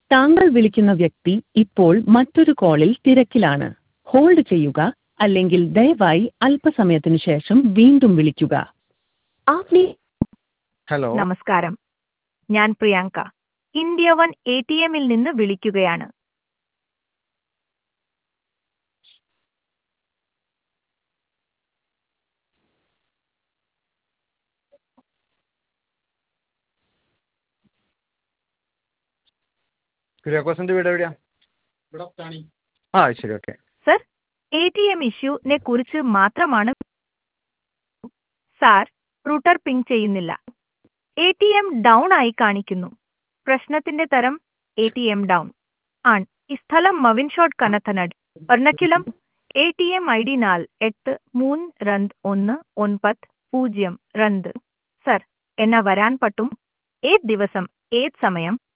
താങ്കൾ വിളിക്കുന്ന വ്യക്തി ഇപ്പോൾ മറ്റൊരു കോളിൽ തിരക്കിലാണ് ഹോൾഡ് ചെയ്യുക അല്ലെങ്കിൽ ദയവായി അല്പസമയത്തിന് ശേഷം വീണ്ടും വിളിക്കുക आपने ഹലോ നമസ്കാരം ഞാൻ Priyanka India one A T എമ്മിൽ നിന്ന് വിളിക്കുകയാണ് കുര്യാക്കോസിന്റെ വീട് എവിടെയാ ആ ശരി okay sir A T M ഇഷ്യൂനെ കുറിച്ച് മാത്രമാണ് സാർ റൂട്ടർ പിങ് ചെയ്യുന്നില്ല എ ടി എം ഡൗൺ ആയി കാണിക്കുന്നു പ്രശ്നത്തിന്റെ തരം എ ടി എം ഡൗൺ ആണ് ഈ സ്ഥലം മവിൻഷോട്ട് കനത്തനട് Ernakulam A T M I D നാൽ എട്ട് മൂന്ന് രണ്ട് ഒന്ന് ഒൻപത് പൂജ്യം രണ്ട് സർ എന്നാ വരാൻ പറ്റും ഏത് ദിവസം ഏത് സമയം